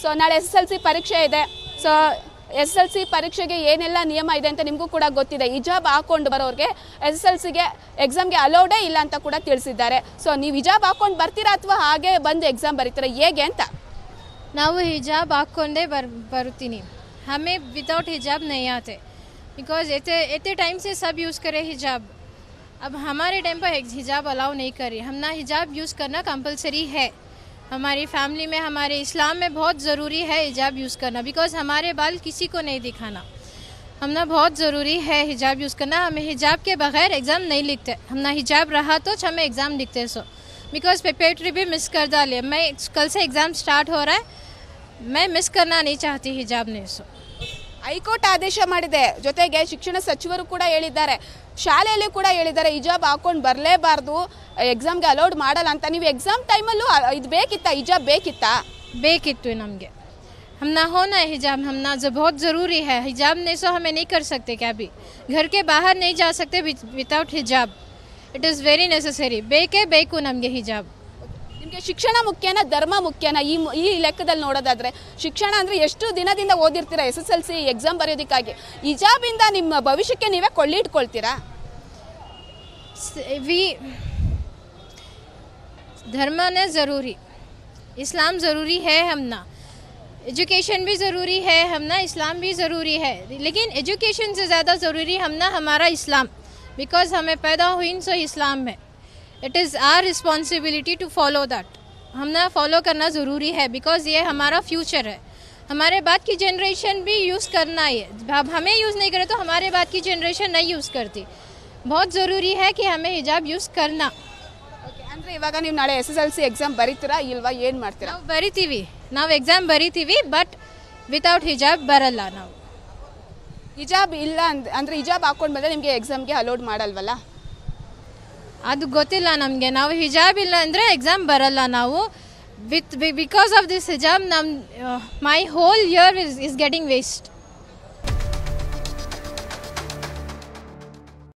so ನಾಳೆ S S L C ಪರೀಕ್ಷೆ ಇದೆ so S S L C ಪರೀಕ್ಷೆಗೆ ಏನೆಲ್ಲ ನಿಯಮ ಇದೆ ಅಂತ ನಿಮಗೂ ಕೂಡ ಗೊತ್ತಿದೆ ಹಿಜಾಬ್ ಹಾಕೊಂಡು ಬರೋರಿಗೆ ಎಸ್ ಎಸ್ ಎಲ್ ಸಿಗೆ ಎಕ್ಸಾಮ್ಗೆ ಅಲೌಡೇ ಇಲ್ಲ ಅಂತ ಕೂಡ ತಿಳಿಸಿದ್ದಾರೆ ಸೊ ನೀವು ಹಿಜಾಬ್ ಹಾಕೊಂಡು ಬರ್ತೀರಾ ಅಥವಾ ಹಾಗೆ ಬಂದು ಎಕ್ಸಾಮ್ ಬರೀತೀರಾ ಹೇಗೆ ಅಂತ ನಾವು ಹಿಜಾಬ್ ಹಾಕ್ಕೊಂಡೇ ಬರ್ ಬರುತ್ತೀನಿ हमें विदाउट हिजाब नहीं आते बिकॉज इतने इतने टाइम से सब यूज़ करे हिजाब अब हमारे टाइम पर हिजाब अलाउ नहीं करी हम ना हिजाब यूज़ करना कंपलसरी है हमारी फैमिली में हमारे इस्लाम में बहुत ज़रूरी है हिजाब यूज़ करना बिकॉज हमारे बाल किसी को नहीं दिखाना हम ना बहुत ज़रूरी है हिजाब यूज़ करना हमें हिजाब के बगैर एग्ज़ाम नहीं लिखते हम ना हिजाब रहा तो हमें एग्ज़ाम लिखते सो बिकॉज पेपेट्री भी मिस कर डाले मैं कल से एग्ज़ाम स्टार्ट हो रहा है मैं मिस करना नहीं चाहती हिजाब ने सो ಹೈಕೋರ್ಟ್ ಆದೇಶ ಮಾಡಿದೆ ಜೊತೆಗೆ ಶಿಕ್ಷಣ ಸಚಿವರು ಕೂಡ ಹೇಳಿದ್ದಾರೆ ಶಾಲೆಯಲ್ಲಿ ಕೂಡ ಹೇಳಿದ್ದಾರೆ ಹಿಜಾಬ್ ಹಾಕೊಂಡು ಬರಲೇಬಾರ್ದು ಎಕ್ಸಾಮ್ಗೆ ಅಲೌಡ್ ಮಾಡಲ್ಲ ಅಂತ ನೀವು ಎಕ್ಸಾಮ್ ಟೈಮಲ್ಲೂ ಇದು ಬೇಕಿತ್ತಾ ಹಿಜಾಬ್ ಬೇಕಿತ್ತಾ बेकित्व नमगे हम ना होना है हिजाब हम ना जो बहुत ज़रूरी है हिजाब नहीं सो हमें नहीं कर सकते क्या भी घर के बाहर नहीं जा सकते विदाउट हिजाब इट इज़ वेरी नेसेसरी ಬೇಕೇ ಬೇಕು ನಮಗೆ ಹಿಜಾಬ್ ನಿಮಗೆ ಶಿಕ್ಷಣ ಮುಖ್ಯನಾ ಧರ್ಮ ಮುಖ್ಯನಾ ಈ ಮು- ಈ ಲೆಕ್ಕದಲ್ಲಿ ನೋಡೋದಾದ್ರೆ ಶಿಕ್ಷಣ ಅಂದ್ರೆ ಎಷ್ಟು ದಿನದಿಂದ ಓದಿರ್ತೀರಾ S S L C exam ಬರೆಯೋದಕ್ಕಾಗಿ ಹಿಜಾಬಿಂದ ನಿಮ್ಮ ಭವಿಷ್ಯಕ್ಕೆ ನೀವೇ ಕೊಳ್ಳಿ ಇಟ್ಕೊಳ್ತೀರಾ वी धर्म ने ज़रूरी इस्लाम ज़रूरी है हम ना एजुकेशन भी ज़रूरी है हम ना इस्लाम भी ज़रूरी है लेकिन एजुकेशन से ज़्यादा ज़रूरी हम ना हमारा इस्लाम बिकॉज हमें पैदा हुई सो इस्लाम में it is our responsibility to follow that हम ना फॉलो करना ज़रूरी है बिकॉज ये हमारा फ्यूचर है हमारे बाद की जनरेशन भी यूज़ करना है अब हमें यूज़ नहीं करें तो हमारे बाद की जनरेशन नहीं यूज़ करती बहुत ज़रूरी है कि हमें हिजाब यूज़ करना ಅಂದ್ರೆ ಇವಾಗ ನೀವು ನಾಳೆ S S L C exam ಬರೀತೀರಾ ಇಲ್ವಾ ಏನ್ ಮಾಡ್ತೀರಾ ನಾವು ಬರಿತೀವಿ ನಾವು ಎಕ್ಸಾಮ್ ಬರಿತೀವಿ ಬಟ್ ವಿತೌಟ್ ಹಿಜಾಬ್ ಬರಲ್ಲ ನಾವು ಹಿಜಾಬ್ ಇಲ್ಲ ಅಂದ್ ಅಂದ್ರೆ ಹಿಜಾಬ್ ಹಾಕೊಂಡು ಬಂದ್ರೆ ನಿಮಗೆ ಎಕ್ಸಾಮ್ಗೆ ಅಲೌಡ್ ಮಾಡಲ್ವಲ್ಲ ಅದು ಗೊತ್ತಿಲ್ಲ ನಮಗೆ ನಾವು ಹಿಜಾಬ್ ಇಲ್ಲ ಅಂದರೆ ಎಕ್ಸಾಮ್ ಬರಲ್ಲ ನಾವು ವಿತ್ ಬಿಕಾಸ್ ಆಫ್ ದಿಸ್ ಹಿಜಾಬ್ ನಮ್ಮ my whole year is is getting waste